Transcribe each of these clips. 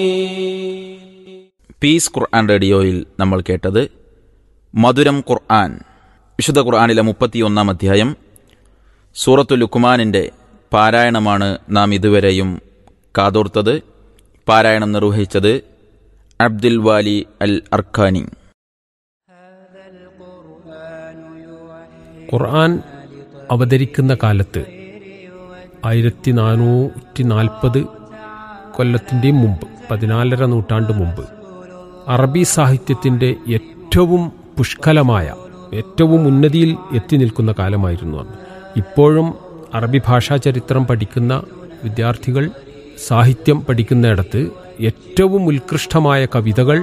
Piece ഖുർആൻ റേഡിയോയിൽ നമ്മൾ കേട്ടത് മധുരം ഖുർആൻ വിശുദ്ധ ഖുർആനിലെ മുപ്പത്തിയൊന്നാം അധ്യായം സൂറത്തു ലുക്കുമാനിൻ്റെ പാരായണമാണ് നാം ഇതുവരെയും കാതോർത്തത് പാരായണം നിർവഹിച്ചത് അബ്ദുൽ വാലി അൽ അർഖാനി ഖുർആൻ അവതരിക്കുന്ന കാലത്ത് ആയിരത്തി നാനൂറ്റി നാൽപ്പത് കൊല്ലത്തിൻ്റെ മുമ്പ് പതിനാലര നൂറ്റാണ്ട് മുമ്പ് അറബി സാഹിത്യത്തിൻ്റെ ഏറ്റവും പുഷ്കലമായ ഏറ്റവും ഉന്നതിയിൽ എത്തി നിൽക്കുന്ന കാലമായിരുന്നു അന്ന് ഇപ്പോഴും അറബി ഭാഷാ ചരിത്രം പഠിക്കുന്ന വിദ്യാർത്ഥികൾ സാഹിത്യം പഠിക്കുന്നിടത്ത് ഏറ്റവും ഉത്കൃഷ്ടമായ കവിതകൾ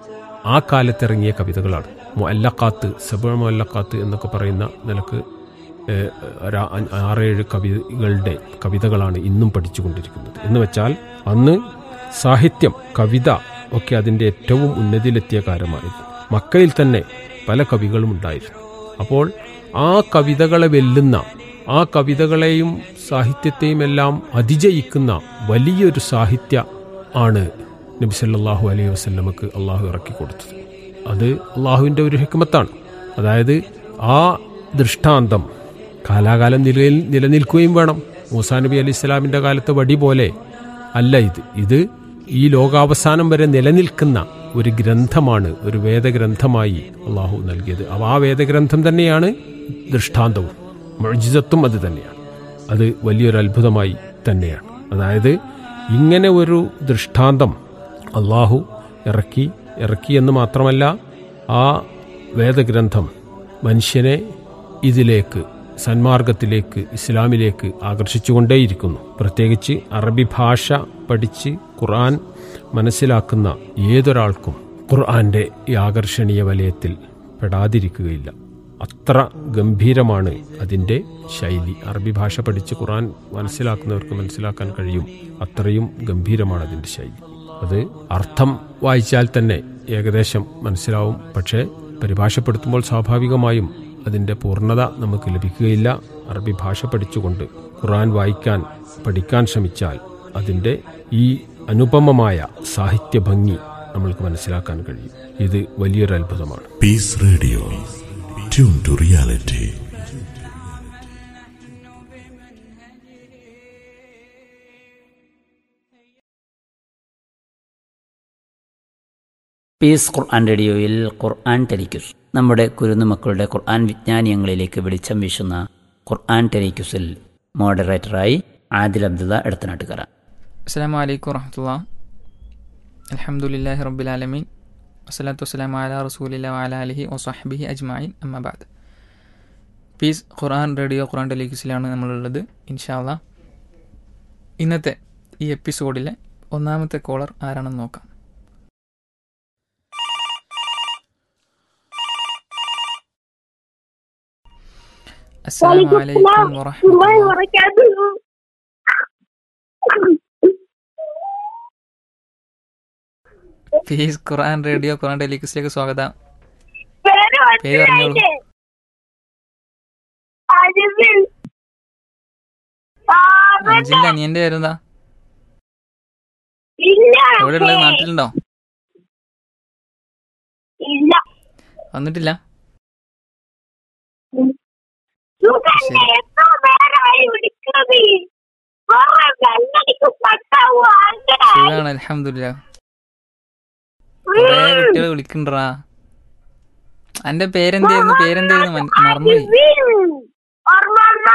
ആ കാലത്തിറങ്ങിയ കവിതകളാണ് മൊല്ലക്കാത്ത് സബ മൊല്ലക്കാത്ത് എന്നൊക്കെ പറയുന്ന നിലക്ക് ഏഹ്, ഒരു ആ- ആറേഴ് കവികളുടെ കവിതകളാണ് ഇന്നും പഠിച്ചുകൊണ്ടിരിക്കുന്നത് എന്ന് വെച്ചാൽ അന്ന് സാഹിത്യം കവിത ഒക്കെ അതിൻ്റെ ഏറ്റവും ഉന്നതിയിലെത്തിയ കാലമായിരുന്നു മക്കയിൽ തന്നെ പല കവികളും ഉണ്ടായിരുന്നു അപ്പോൾ ആ കവിതകളെ വെല്ലുന്ന ആ കവിതകളെയും സാഹിത്യത്തെയും എല്ലാം അതിജയിക്കുന്ന വലിയൊരു സാഹിത്യ ആണ് നബി സല്ലല്ലാഹു അലൈഹി വസല്ലമക്ക് അള്ളാഹു ഇറക്കി കൊടുത്തത് അത് അള്ളാഹുവിൻ്റെ ഒരു ഹിക്മത്താണ് അതായത് ആ ദൃഷ്ടാന്തം കാലാകാലം നിലയിൽ നിലനിൽക്കുകയും വേണം മൂസാ നബി അലി ഇസ്ലാമിൻ്റെ കാലത്തെ വടി പോലെ അല്ല ഇത് ഇത് ഈ ലോകാവസാനം വരെ നിലനിൽക്കുന്ന ഒരു ഗ്രന്ഥമാണ് ഒരു വേദഗ്രന്ഥമായി അള്ളാഹു നൽകിയത് അപ്പോൾ ആ വേദഗ്രന്ഥം തന്നെയാണ് ദൃഷ്ടാന്തവും മൊഴിജിതത്വം അത് തന്നെയാണ് അത് വലിയൊരു അത്ഭുതമായി തന്നെയാണ് അതായത് ഇങ്ങനെ ഒരു ദൃഷ്ടാന്തം അള്ളാഹു ഇറക്കി ഇറക്കി എന്ന് മാത്രമല്ല ആ വേദഗ്രന്ഥം മനുഷ്യനെ ഇതിലേക്ക് സന്മാർഗത്തിലേക്ക് ഇസ്ലാമിലേക്ക് ആകർഷിച്ചുകൊണ്ടേയിരിക്കുന്നു പ്രത്യേകിച്ച് അറബി ഭാഷ പഠിച്ച് ഖുർആൻ മനസ്സിലാക്കുന്ന ഏതൊരാൾക്കും ഖുർആന്റെ ഈ ആകർഷണീയ വലയത്തിൽ പെടാതിരിക്കുകയില്ല അത്ര ഗംഭീരമാണ് അതിൻ്റെ ശൈലി അറബി ഭാഷ പഠിച്ച് ഖുർആൻ മനസ്സിലാക്കുന്നവർക്ക് മനസ്സിലാക്കാൻ കഴിയും അത്രയും ഗംഭീരമാണ് അതിൻ്റെ ശൈലി അത് അർത്ഥം വായിച്ചാൽ തന്നെ ഏകദേശം മനസ്സിലാവും പക്ഷേ പരിഭാഷപ്പെടുത്തുമ്പോൾ സ്വാഭാവികമായും അതിൻ്റെ പൂർണ്ണത നമുക്ക് ലഭിക്കുകയില്ല അറബി ഭാഷ പഠിച്ചുകൊണ്ട് ഖുർആൻ വായിക്കാൻ പഠിക്കാൻ ശ്രമിച്ചാൽ അതിൻ്റെ ഈ അനുപമമായ സാഹിത്യ ഭംഗി നമ്മൾക്ക് മനസ്സിലാക്കാൻ കഴിയും ഇത് വലിയൊരു അത്ഭുതമാണ് Peace Radio. Tune to reality. Peace ഖുർആൻ റേഡിയോയിൽ ഖുർആൻ ടെലിക്യൂസ് നമ്മുടെ കുരുന്നുമക്കളുടെ ഖുർആൻ വിജ്ഞാനീയങ്ങളിലേക്ക് വെളിച്ചം വീശുന്ന ഖുർആൻ ടെലിക്യൂസിൽ മോഡറേറ്ററായി ആദിൽ അബ്ദുള്ള എടത്തനാട്ടുകര അസ്സാം വലൈക്കും വറഹമുല്ല അലഹമുല്ലാഹി റബ്ബുലാലമീൻ വസ്സലാത്തു വസ്സലാം അല റസൂലില്ല വഅല അലിഹി വസ്ഹബിഹി അജ്മായിൻ അമ്മബാദ് പീസ് ഖുർആൻ റേഡിയോ ഖുർആൻ ടെലിക്യൂസിലാണ് നമ്മളുള്ളത് ഇൻഷാല്ല ഇന്നത്തെ ഈ എപ്പിസോഡിലെ ഒന്നാമത്തെ കോളർ ആരാണെന്ന് നോക്കാം അസ്സലാമു അലൈക്കും വറഹമത്തുള്ള പീസ് ഖുർആൻ റേഡിയോ ഖുർആൻ ടെലിക്യൂസിലേക്ക് സ്വാഗതം പേര് പറഞ്ഞോളൂ അഞ്ചിന്റെ അനിയന്റെ പേരെന്താ എവിടെ ഉള്ളത് നാട്ടിലുണ്ടോ ഇല്ല വന്നിട്ടില്ല സുഖല്ലേ എത്ര നേരമായി വിളിക്കുന്നത് വേറെ വെള്ളടിക്ക് പട്ടാവോ അങ്ങനെ സുഖാണ് അലഹമില്ല കൊറേ കുട്ടികൾ വിളിക്കണ്ടാ അന്റെ പേരെന്തായിരുന്നു പേരെന്തായിരുന്നു മൻ- മറന്നുപോയി ഓർമ്മ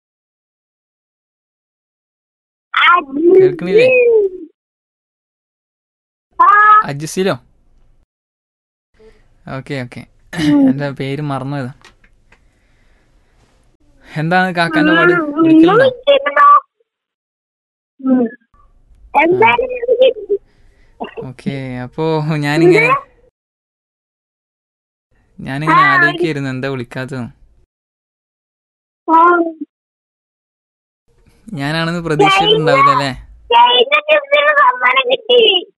കേൾക്കണില്ലേ? അജിസിലോ ഓക്കെ ഓക്കെ എന്റെ പേര് മറന്നുപോയതാ എന്താണ് കാക്കാന്റെ പാട് വിളിക്കലുണ്ടോ എന്തായാലും ഓക്കെ അപ്പോ ഞാനിങ്ങനെ ഞാനിങ്ങനെ ആലോചിക്കായിരുന്നു എന്താ വിളിക്കാത്തത് ഞാനാണെന്ന് പ്രതീക്ഷിച്ചിട്ടുണ്ടാവില്ല അല്ലേ കഴിഞ്ഞ ദിവസം സമ്മാനം കിട്ടി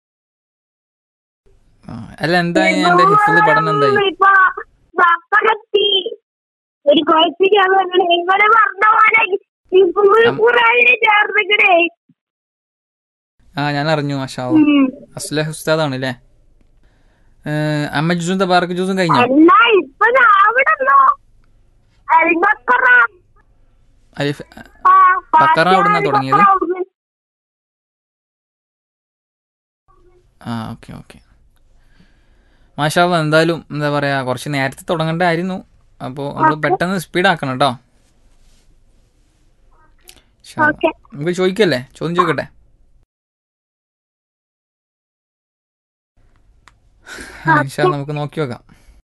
ആ, അല്ല എന്തായി എന്റെ ഹിഫുൾ പഠനം എന്തായി ഇപ്പൊ മക്കളെത്തി ഒരു കുഴപ്പമില്ല നിങ്ങള് പറഞ്ഞ പോലെ ഇപ്പൊ അം- ഖുറാനിനെ ചേർന്നിക്കണേ ആ ഞാൻ അറിഞ്ഞു മാഷാ അസ്ലഹ് ഉസ്താദാണ് അല്ലേ അമ്മ ജ്യൂസും തബാറക്ക് ജ്യൂസും കഴിഞ്ഞോ എന്നാ ഇപ്പൊ അവിടെന്നോ അൽബക്കറ അലിഫ് ആ, ബക്കറ അവിടുന്നാ ഫാത്തിഹ തുടങ്ങിയത്? അൽബക്കറ അവിടുന്ന്. ആ ഓക്കെ ഓക്കെ മാഷാള്ള എന്തായാലും എന്താ പറയാ കുറച്ച് നേരത്തെ തുടങ്ങേണ്ടായിരുന്നു അപ്പോൾ നമ്മൾ പെട്ടെന്ന് സ്പീഡ് ആക്കണം കേട്ടോ ഇൻഷാ അല്ലാ. ഓക്കെ നമുക്ക് ചോദിക്കല്ലേ ചോദ്യം ചോദിക്കട്ടെ ഇൻഷാ അല്ലാ, നമുക്ക് നോക്കി നോക്കാം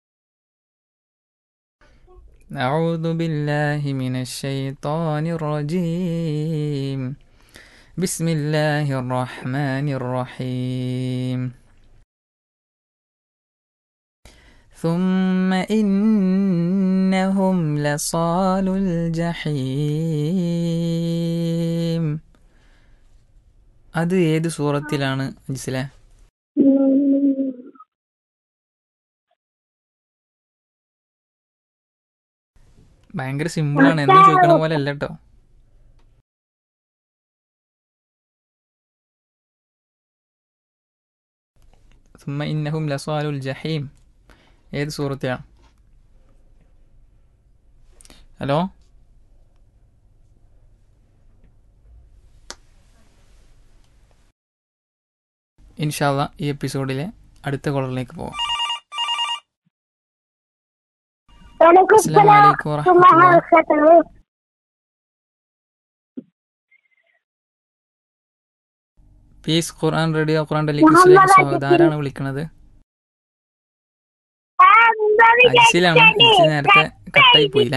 أعوذ بالله من الشيطان الرجيم بسم الله الرحمن الرحيم ثم إنهم لصال الجحيم അത് ഏത് സൂറത്തിലാണ് മനസ്സിലെ ഭയങ്കര സിമ്പിളാണ് എന്ന് ചോദിക്കണ പോലെ അല്ല കേട്ടോ ثم إنهم لصال الجحيم ഏത് സൂറത്തിലാണ് ഹലോ ഇൻഷാല്ല ഈ എപ്പിസോഡിലെ അടുത്ത കോളറിലേക്ക് പോവാം അസ്സലാമു അലൈക്കും വറഹ്മത്തുള്ളാഹി. പീസ് ഖുർആൻ റേഡിയോ ഖുർആൻ ടെലിക്യൂസിലേക്ക് സ്വാഗതം ആരാണ് വിളിക്കുന്നത് അജിലാണ് അജിൽ നേരത്തെ കട്ടായി പോയില്ലേ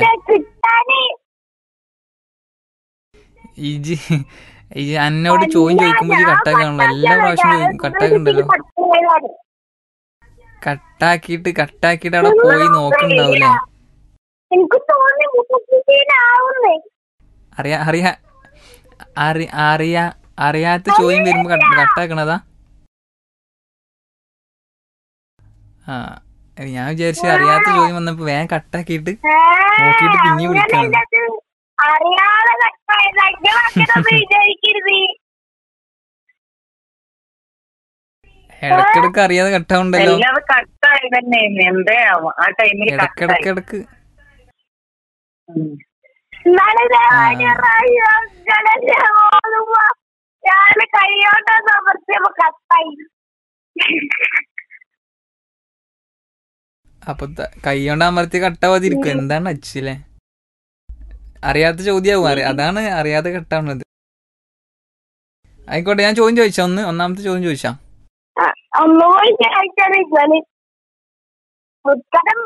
ഇജി ഇജി എന്നോട് ചോദ്യം ചോദിക്കുമ്പോൾ ഇജി കട്ടാക്കാണല്ലോ എല്ലാ പ്രാവശ്യം ചോദിക്കും കട്ടാക്കുണ്ടല്ലോ കട്ടാക്കിയിട്ട് കട്ടാക്കിയിട്ട് അവിടെ പോയി നോക്കുന്നുണ്ടാവൂലേ എനിക്ക് തോന്നി മുപ്പത്തിനാവുന്നേ അറിയാ അറിയാ അറി അറിയാ അറിയാത്ത ചോദ്യം വരുമ്പോ കട്ട് കട്ടാക്കണതാ ആ ഞാൻ വിചാരിച്ചു അറിയാത്ത ചോദ്യം വന്നപ്പോ വേഗം കട്ടാക്കിയിട്ട് നോക്കിയിട്ട് പിന്നെയും വിളിക്കാണ് അറിയാതെ കട്ടായത് വിചാരിക്കരുത് ഇടക്കിടക്ക് അറിയാതെ കട്ടാവുണ്ടല്ലോ എല്ലാം കട്ടായി തന്നെ എന്തേ ആവും ആ ടൈമിൽ ഇടക്കിടക്ക് ഇടക്ക് ഞാൻ കൈയോട്ടോ അമർത്തിയപ്പോ കത്തായി അപ്പൊ ത- കൈ കൊണ്ട് അമർത്തി കട്ടാവാതിരിക്കും എന്താണ് അച്ചില്ലേ അറിയാത്ത ചോദ്യാവും അറി അതാണ് അറിയാതെ കട്ടാവുന്നത് ആയിക്കോട്ടെ ഞാൻ ചോദ്യം ചോദിച്ചാ ഒന്ന് ഒന്നാമത്തെ ചോദ്യം ചോദിച്ചാ അമ്മ പോയി ചോദിച്ചാണ് ഉത്തരം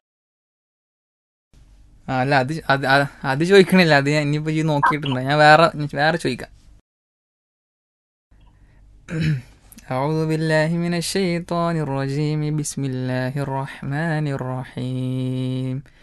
ആ, അല്ല അത് അത് അത് അത് ചോദിക്കണില്ല അത് ഞാൻ ഇനിയിപ്പോ ഈ നോക്കിയിട്ടുണ്ട് ഞാൻ വേറെ വേറെ ചോദിക്കാം أعوذ بالله من الشيطان الرجيم بسم الله الرحمن الرحيم